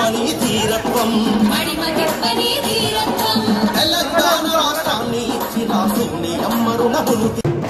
తిప్పని ధీరత్వం మడిమ తిప్పని ధీరత్వం తెలంగాణ రాష్ట్రాన్ని ఇచ్చిన సోని అమ్మ రుణములు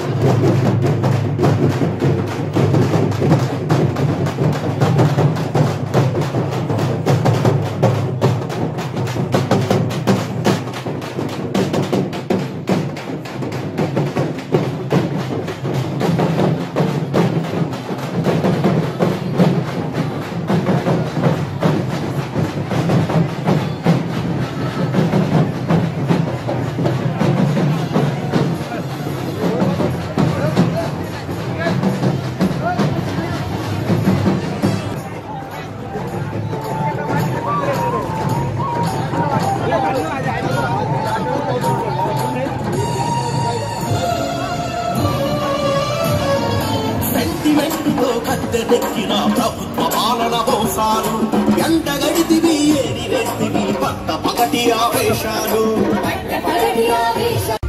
సెంటిమెంటుతో కత్తెనెక్కిన ప్రభుత్వ పాలన హోసాలు ఎండగడితివి ఏరి వేస్తివి పట్ట పగటి ఆవేశాలు పట్ట పగటి ఆవేశం